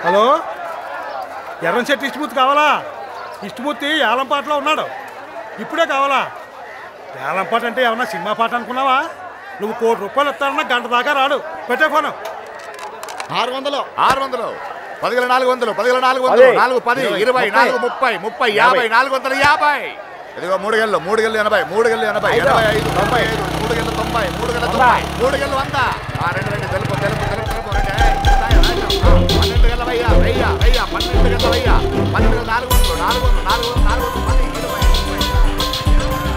Hello Yerram చెట్టు ఇష్టమూర్తి కావాలా ఇష్టమూర్తి ఏలంపాటలో ఉన్నాడు ఇప్పుడే కావాలా ఏలంపాట అంటే ఏమన్నా సినిమా పాట అనుకున్నావా నువ్వు కోటి రూపాయలు ఇస్తానన్నా గంట దాకా రాడు పెట్టే ఫోను ఆరు వందలు ఆరు వందలు పదివేల నాలుగు వందలు పదివేల నాలుగు వందలు పది, నాలుగు పది ఇరవై, ఇరవై ముప్పై, నాలుగు ముప్పై ముప్పై యాభై నాలుగు వందల యాభై ఇదిగో మూడు గెళ్ళు మూడు గెళ్ళు ఎనభై మూడు గెళ్ళు ఎనభై ఐదు, ఎనభై ఐదు తొంభై ఐదు మూడు గెళ్ళు తొంభై మూడు గెళ్ళు వంద. తొంభై మూడు గెళ్ళు వంద ఆ, రెండు రెండు తెలుపు తెలుపు తెలుపు తెలుపు రెండు ఏయ్, రాయ, రాయ, ఆ, పన్నెండు గెల్ల వెయ్య వెయ్య వెయ్య పన్నెండు గెల్ల వెయ్య పన్నెండు గెల్ల నాలుగు వందలు నాలుగు వందలు నాలుగు వందలు నాలుగు వందలు పది ఇరవై ముప్పై.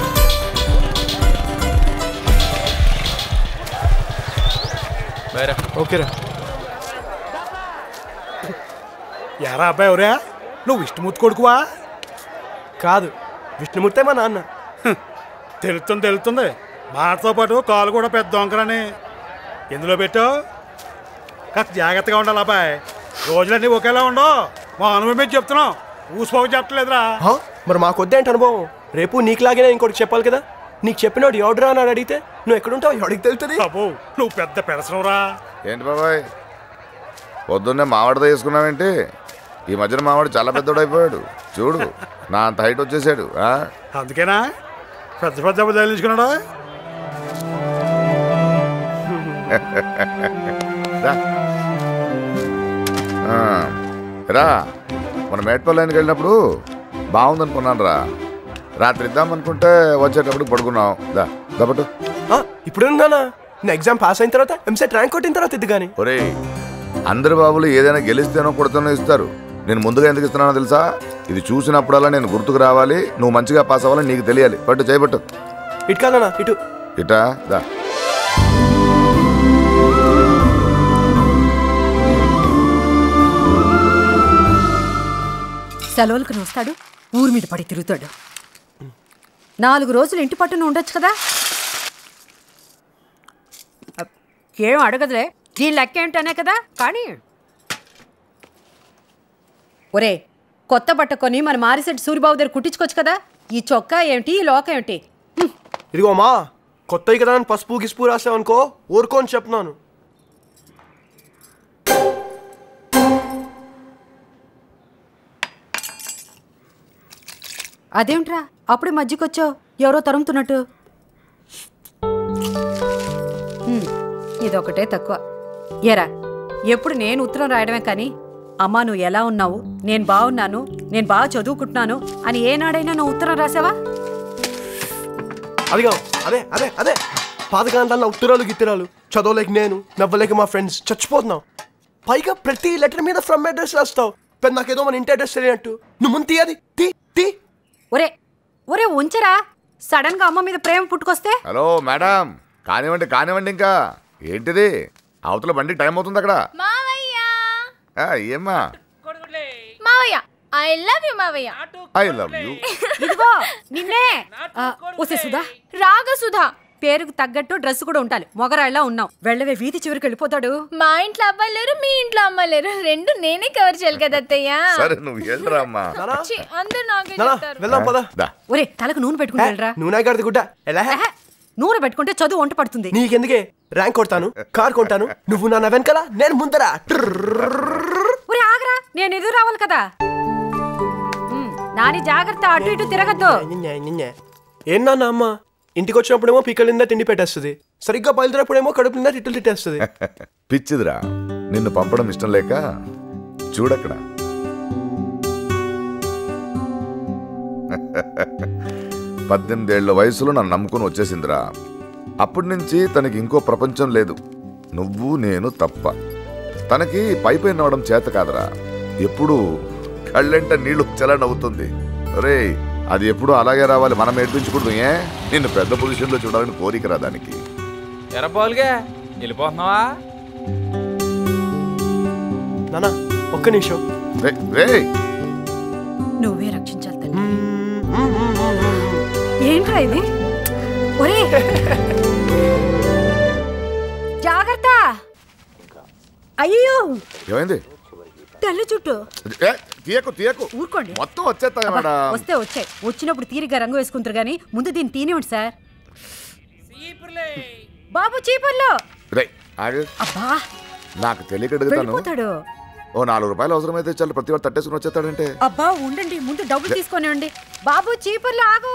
ఓకేరా ఎరా అబ్బాయి ఎవరా నువ్వు ఇష్టమూర్తి కొడుకువా కాదు విష్ణుమూర్తే మా నాన్న తెలుస్తుంది తెలుస్తుంది మాటతో పాటు కాలు కూడా పెద్ద దొంగరని ఎందులో పెట్టావు కాస్త జాగ్రత్తగా ఉండాలి అబ్బాయి రోజులన్నీ ఒకేలా ఉండవు మా అనుభవం మీద చెప్తున్నాం ఊసిపోక చెప్పట్లేదురా హా? మరి మాకొద్దేంటి అనుభవం రేపు నీకులాగే ఇంకోటి చెప్పాలి కదా నీకు చెప్పినోడు ఎవడురా అని అడిగితే నువ్వు ఎక్కడుంటావు ఎవడికి తెలుస్తుంది అబ్బో నువ్వు పెద్ద పెడసనవురా ఏంటి బాబాయ్ పొద్దున్నే మామిడితో వేసుకున్నావేంటి ఈ మధ్యన మామిడి చాలా పెద్దోడు అయిపోయాడు చూడు నా అంత హైట్ వచ్చేసాడు ఆ? అందుకేనా పెద్ద పెద్ద బదిలించుకున్నాడా రా ఆ, రా మన మేట్పల్లానికి వెళ్ళినప్పుడు బాగుందనుకున్నాను రా రాత్రి ఇద్దామనుకుంటే వచ్చేటప్పుడు పడుకున్నాం దా దబట్టు ఆ, ఇప్పుడు నాన్న నా ఎగ్జామ్ పాస్ అయిన తర్వాత ఎంసెట్ ర్యాంక్ కొట్టిన తర్వాత ఇది కానీ ఒరేయ్ అందరి బాబులు ఏదైనా గెలిస్తేనో కొడుతూనో ఇస్తారు నేను ముందుగా ఎందుకు ఇస్తున్నానో తెలుసా ఇది చూసినప్పుడల్లా నేను గుర్తుకు రావాలి నువ్వు మంచిగా పాస్ అవ్వాలని నీకు తెలియాలి పట్టు చేయబట్టు ఇటు కాదన్నా ఇటు ఇటా దా సెలవులకు వస్తాడు ఊరి మీద పడి తిరుగుతాడు నాలుగు రోజులు ఇంటి పట్టున ఉండొచ్చు కదా అప్, ఏం అడగదులే దీని లెక్క ఏంటనే కదా కానీ ఒరే కొత్త బట్ట కొని మన మారిసెట్ సూరిబాబు దగ్గర కుట్టించుకోవచ్చు కదా ఈ చొక్కా ఏమిటి ఈ లోక ఏమిటి హ్మ్, ఇదిగో మా కొత్త కదా అని పసుపు గిసుపు రాసావనుకో ఊరుకో అని చెప్తున్నాను అదేమిట్రా అప్పుడే మధ్యకొచ్చావు ఎవరో తరుముతున్నట్టు హ్మ్, ఇదొకటే తక్కువ ఎరా ఎప్పుడు నేను ఉత్తరం రాయడమే కానీ అమ్మా నువ్వు ఎలా ఉన్నావు నేను బాగున్నాను నేను బాగా చదువుకుంటున్నాను అని ఏనాడైనా నువ్వు ఉత్తరం రాసావా అదిగో అదే అదే అదే పాతకాలంలో ఉత్తరాలు గిత్తరాలు చదవలేక నేను నవ్వలేక మా ఫ్రెండ్స్ చచ్చిపోతున్నాం పైగా ప్రతి లెటర్ మీద ఫ్రమ్ అడ్రస్ రాస్తావు పెద్ద నాకేదో మన ఇంటి అడ్రస్ తెలియనట్టు నువ్వు ముందు తీ అది తీ తీ ఒరే ఒరే ఉంచరా సడన్ గా అమ్మ మీద ప్రేమ పుట్టుకొస్తే హలో మేడం కానివ్వండి కానివ్వండి ఇంకా ఏంటిది అవతల బండి టైం అవుతుంది అక్కడ మావయ్య ఆ, ఏమ్మా మావయ్య ఐ లవ్ యు మావయ్య ఐ లవ్ యూ ఇదిగో నిన్నే ఆ, ఒసే సుధా రాగ సుధా పేరుకు తగ్గట్టు డ్రెస్ కూడా ఉండాలి మొగరాయిలా ఉన్నావు వెళ్ళవే వీధి చివరికి వెళ్ళిపోతాడు మా ఇంట్లో అబ్బాయి లేరు మీ ఇంట్లో అమ్మాయి లేరు రెండు నేనే కవర్ చేయాలి కదా అత్తయ్య సరే నువ్వు వెళ్ళరా అమ్మా నానా ఛీ, అందరూ నాకే నానా చెప్తారు వెళ్దాం పదా దా ఒరే తలకు నూనె పెట్టుకుని వెళ్ళరా నువ్వు నా గడిది గుడ్డ ఎలా ఆహా, నూనె పెట్టుకుంటే చదువు వంట పడుతుంది నీకెందుకే ర్యాంక్ కొడతాను కార్ కొంటాను నువ్వు నా వెనకాల నేను ముందరా ఒరే ఆగరా నేను ఎదురు రావాలి కదా ఉమ్, నాని జాగ్రత్త అటు ఇటు తిరగద్దు ఏం నాన్న అమ్మ ఇంటికి వచ్చినప్పుడేమో పీకల నిందా తిండి పెట్టేస్తుంది సరిగ్గా బయలుదేరప్పుడేమో కడుపు నిందా తిట్టులు తిట్టేస్తుంది పిచ్చిదిరా నిన్ను పంపడం ఇష్టం లేక చూడక్కడ పద్దెనిమిదేళ్ల వయసులో నన్ను నమ్ముకుని వచ్చేసిందిరా అప్పటి నుంచి తనకి ఇంకో ప్రపంచం లేదు నువ్వు నేను తప్ప తనకి పై పై నవ్వడం చేత కాదురా ఎప్పుడు కళ్ళెంట నీళ్లు చలనవుతుంది రే అది ఎప్పుడు అలాగే రావాలి మనం ఏడ్పించకూడదు ఏ నిన్ను పెద్ద పొజిషన్లో చూడాలని కోరికరా దానికి ఎరా పాలుగా వెళ్ళిపోతున్నావా నానా ఒక్క నిమిషం రే రే నువ్వే రక్షించాలి తల్లి ఏంట్రా ఇది ఒరే జాగ్రత్త అయ్యో ఏమైంది తెల్ల చుట్టూ ఏ, తీయకు తీయకు ఊరుకోండి మొత్తం వచ్చేస్తాయి అబ్బా, మేడం వస్తే వచ్చాయి వచ్చినప్పుడు తీరిగ్గా రంగు వేసుకుంటారు కానీ ముందు దీన్ని తీనివ్వండి సార్ బాబు చీపుర్లో రే ఆగు అబ్బా నాకు తెలియక అడుగుతాను వెళ్ళిపోతాడు ఓ నాలుగు రూపాయలు అవసరమైతే చాలు ప్రతి వాడు తట్టేసుకుని వచ్చేస్తాడంటే అబ్బా ఉండండి ముందు డబ్బులు తీసుకొనివ్వండి బాబు చీపుర్లు ఆగు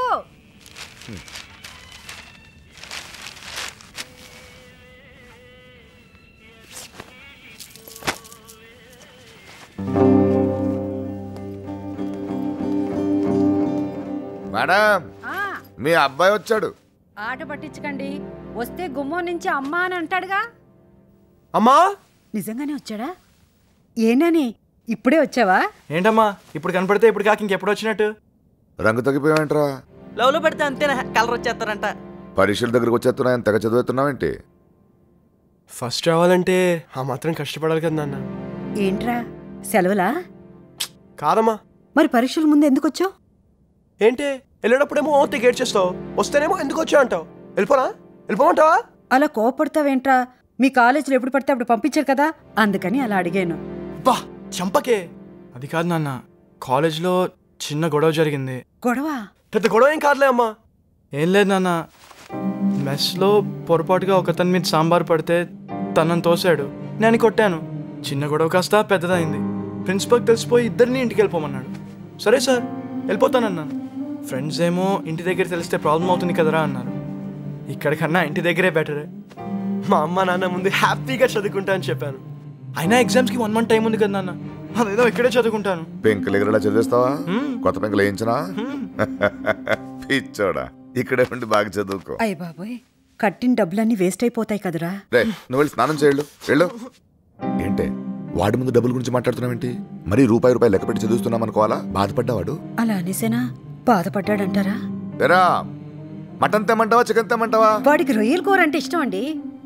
మేడం ఆ, మీ అబ్బాయి వచ్చాడు ఆట పట్టించకండి వస్తే గుమ్మం నుంచి అమ్మా అని అంటాడుగా అమ్మా నిజంగానే వచ్చాడా ఏనని ఇప్పుడే వచ్చావా ఏంటమ్మా ఇప్పుడు కనపడితే ఇప్పుడు కాక ఇంకెప్పుడు వచ్చినట్టు రంగు తగ్గిపోయావంటరా లవ్లో పెడితే అంతేనా కలర్ వచ్చేస్తారంట పరీక్షల దగ్గరకు వచ్చేస్తున్నాయని తెగ చదువుతున్నావేంటి ఫస్ట్ రావాలంటే ఆ మాత్రం కష్టపడాలి కదా నాన్న ఏంట్రా సెలవులా కాదమ్మా మరి పరీక్షల ముందు ఎందుకు వచ్చావు ఏంటి వెళ్ళేటప్పుడేమో టికెట్ చేస్తావు వస్తేనేమో ఎందుకు వచ్చా అంటావు వెళ్ళిపోనా వెళ్ళిపోమంటావా అలా కోపడతావేంట్రా మీ కాలేజీలో ఎప్పుడు పడితే అప్పుడు పంపించారు కదా అందుకని అలా అడిగాను బా చంపకే అది కాదు నాన్న కాలేజ్లో చిన్న గొడవ జరిగింది గొడవ పెద్ద గొడవ ఏం కాదులే అమ్మా ఏం లేదు నాన్న మెస్లో పొరపాటుగా ఒకతని మీద సాంబార్ పడితే తనని తోసాడు నేను కొట్టాను చిన్న గొడవ కాస్త పెద్దదైంది ప్రిన్సిపల్కి తెలిసిపోయి ఇద్దరిని ఇంటికి వెళ్ళిపోమన్నాడు సరే సార్ వెళ్ళిపోతానన్నాను ఫ్రెండ్స్ ఏమో ఇంటి దగ్గర తెలిస్తే ప్రాబ్లం అవుతుంది కదరా అన్నారు ఇక్కడికన్నా ఇంటి దగ్గరే బెటరే మా అమ్మ నాన్న ముందు హ్యాపీగా చదువుకుంటా అని చెప్పాను అయినా ఎగ్జామ్స్కి వన్ మంత్ టైం ఉంది కదా నాన్న అదేదో ఇక్కడే చదువుకుంటాను పెంకులు ఎగరలా చదివేస్తావా కొత్త పెంకులు వేయించనా పిచ్చోడా ఇక్కడే ఉండి బాగా చదువుకో అయ్య బాబోయ్ కట్టిన డబ్బులన్నీ వేస్ట్ అయిపోతాయి కదరా రే నువ్వు వెళ్ళి స్నానం చేయళ్ళు వెళ్ళు ఏంటే వాడి ముందు డబ్బుల గురించి మాట్లాడుతున్నావేంటి మరి రూపాయి రూపాయి లెక్క పెట్టి చదువుతున్నాం అనుకోవాలా బాధపడ్డావాడు అలా అనేసేనా బాధపడ్డాడంటారా ఎరా మటన్ తెమ్మంటావా చికెన్ తెమ్మంటావా వాడికి రొయ్యల కూర అంటే ఇష్టం అండి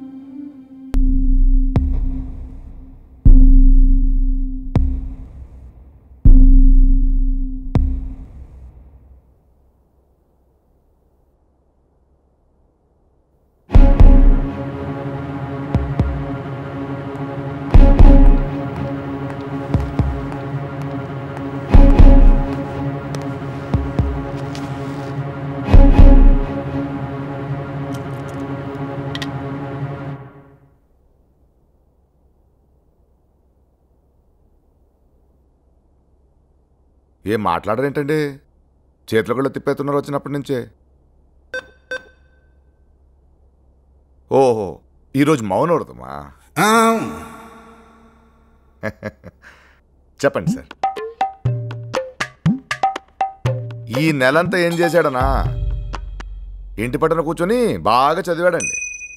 ఏం మాట్లాడరేంటండి చేతిలో కూడా తిప్పేస్తున్నారు వచ్చినప్పటి నుంచే ఓహో ఈరోజు మౌన వ్రతమా చెప్పండి సార్ ఈ నెలంతా ఏం చేశాడనా ఇంటి పట్టున కూర్చొని బాగా చదివాడండి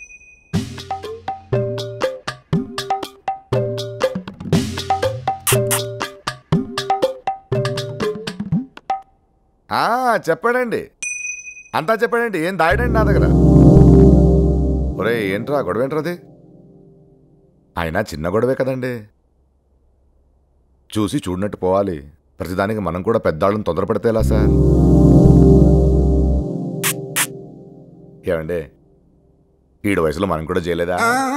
ఆ, చెప్పాడండి అంతా చెప్పాడండి ఏం దాయడండి నా దగ్గర ఒరే ఏంట్రా గొడవ ఏంట్రా అది అయినా చిన్న గొడవే కదండి చూసి చూడనట్టు పోవాలి ప్రతిదానికి మనం కూడా పెద్దాళ్ళని తొందరపడితే ఎలా సార్ ఏమండి ఈడు వయసులో మనం కూడా చేయలేదా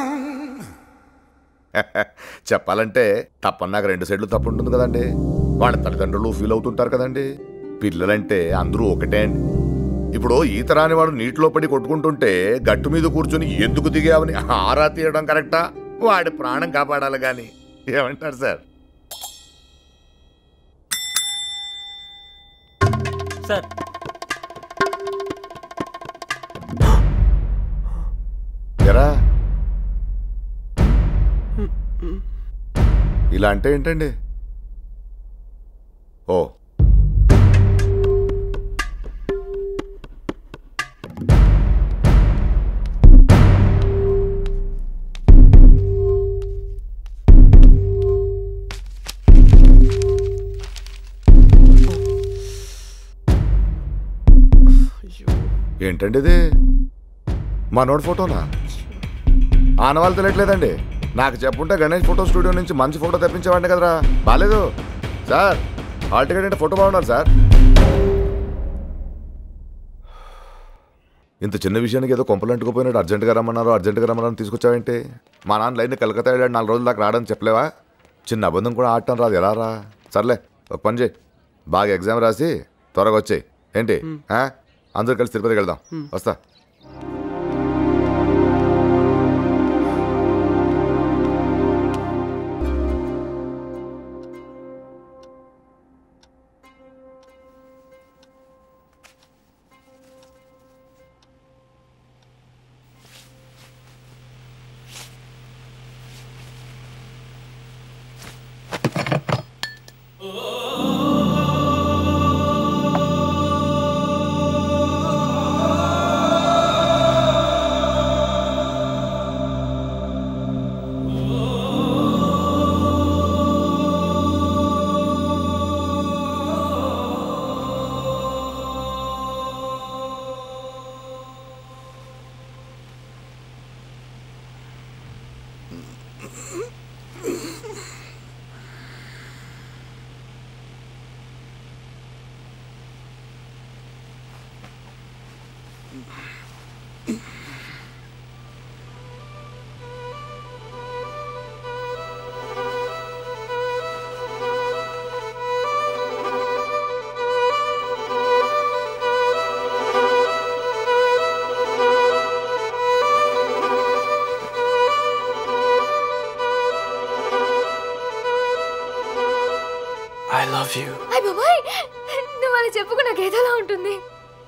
చెప్పాలంటే తప్పన్నాక రెండు సైడ్లు తప్పు ఉంటుంది కదండి వాళ్ళ తల్లిదండ్రులు ఫీల్ అవుతుంటారు కదండి పిల్లలంటే అందరూ ఒకటే అండి ఇప్పుడు ఈత రాని వాడు నీటిలో పడి కొట్టుకుంటుంటే గట్టు మీద కూర్చుని ఎందుకు దిగావని ఆరా తీయడం కరెక్టా వాడి ప్రాణం కాపాడాలి కానీ ఏమంటారు సార్ సార్ ఎరా ఇలా అంటే ఏంటండి ఓ ఏంటండి ఇది మనోడి ఫోటోనా ఆనవాళ్ళు తెలియట్లేదండి నాకు చెప్పుంటే గణేష్ ఫోటో స్టూడియో నుంచి మంచి ఫోటో తెప్పించేవాడిని కదరా బాలేదు సార్ హాల్ టికెట్ అంటే ఫోటో బాగుండాలి సార్ ఇంత చిన్న విషయానికి ఏదో కొంపలు అంటుకుపోయినాడు అర్జెంట్గా రమ్మన్నారు అర్జెంట్గా రమ్మన్నారు తీసుకొచ్చావేంటి మా నాన్న లైన్ కలకత్తా వెళ్ళాడు నాలుగు రోజుల దాకా రావడానికి చెప్పలేవా చిన్న అబద్ధం కూడా ఆడటం రాదు ఎలా రా సర్లే ఒక పని చేయి బాగా ఎగ్జామ్ రాసి త్వరగా వచ్చేయి ఏంటి ఆ? అందరూ కలిసి తిరుపతికి వెళ్దాం వస్తా ఐ లవ్ యూ అయ్ బాబాయ్ నువ్వు అలా చెప్పుకు నాకు ఏదోలా ఉంటుంది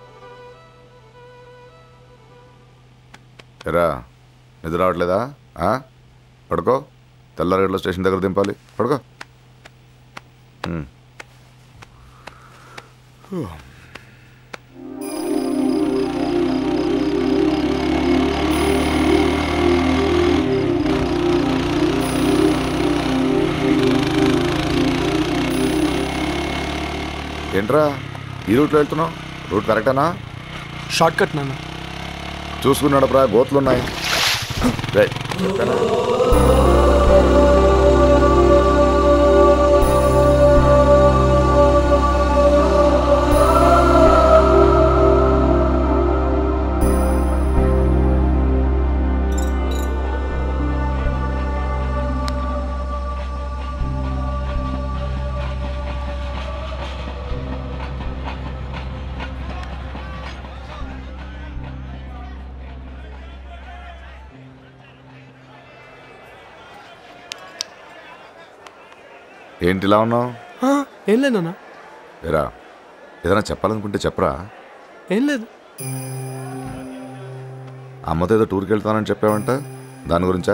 ఎరా నిద్ర రావట్లేదా ఆ? పడుకో తెల్లారేళ్ళ స్టేషన్ దగ్గర దింపాలి పడుకో ఉమ్. ఏంట్రా ఈ రూట్లో వెళ్తున్నావు రూట్ కరెక్టేనా షార్ట్ కట్ నాన్న చూసుకున్నాడప్రా గోతులున్నాయి రేయ్, చెప్పానా? ఏంటి ఇలా ఉన్నావు ఆ, ఏం లేదు నాన్న ఏరా ఏదైనా చెప్పాలనుకుంటే చెప్పరా ఏం లేదు అమ్మతో ఏదో టూర్కి వెళ్తానని చెప్పావంట దాని గురించా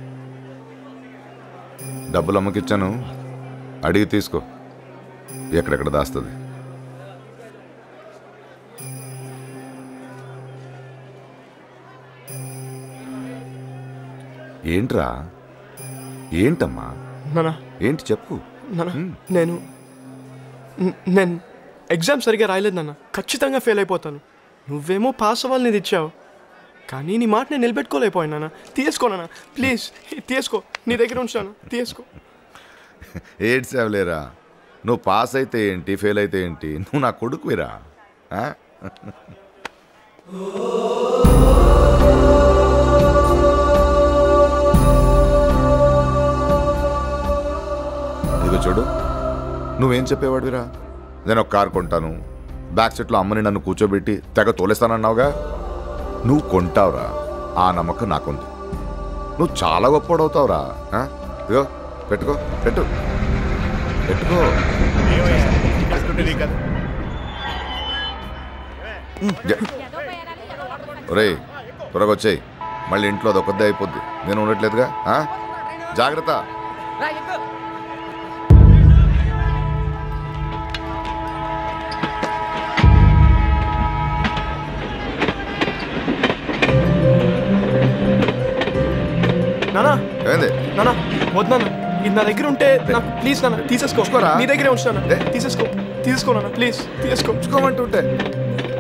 డబ్బులు అమ్మకి ఇచ్చాను అడిగి తీసుకో ఎక్కడెక్కడ దాస్తుంది ఏంట్రా ఏంటమ్మా నాన్న ఏంటి చెప్పు నాన్న నేను న- నేను ఎగ్జామ్ సరిగా రాయలేదు నాన్న ఖచ్చితంగా ఫెయిల్ అయిపోతాను నువ్వేమో పాస్ అవ్వాలని ఇది ఇచ్చావు కానీ నీ మాట నేను నిలబెట్టుకోలేకపోయాను నాన్న తీసుకో నాన్న ప్లీజ్ తీసుకో నీ దగ్గర ఉంచాను తీసుకో ఏడ్చావులేరా నువ్వు పాస్ అయితే ఏంటి ఫెయిల్ అయితే ఏంటి నువ్వు నా కొడుకువిరా ఆ? ఇదిగో చూడు నువ్వేం చెప్పేవాడివిరా నేను ఒక కారు కొంటాను బ్యాక్ సీట్లో అమ్మని నన్ను కూర్చోబెట్టి తెగ తోలేస్తానన్నావుగా నువ్వు కొంటావురా ఆ నమ్మకం నాకుంది నువ్వు చాలా గొప్పవాడవుతావురా ఆ? ఇదిగో పెట్టుకో పెట్టు పెట్టుకో జ- ఒరేయ్ త్వరగా వచ్చేయి మళ్ళీ ఇంట్లో అది ఒక్కదే అయిపోద్ది నేను ఉండట్లేదుగా ఆ? జాగ్రత్త నానా ఏంది నానా వద్దు నాన్న ఇది నా దగ్గర ఉంటే నాకు ప్లీజ్ నాన్న తీసేసుకో ఉంచుకోరా. నీ దగ్గరే ఉంచుతాను ఏ? తీసేసుకో తీసుకో నాన్న ప్లీజ్ తీసుకో ఉంచుకోమంటుంటే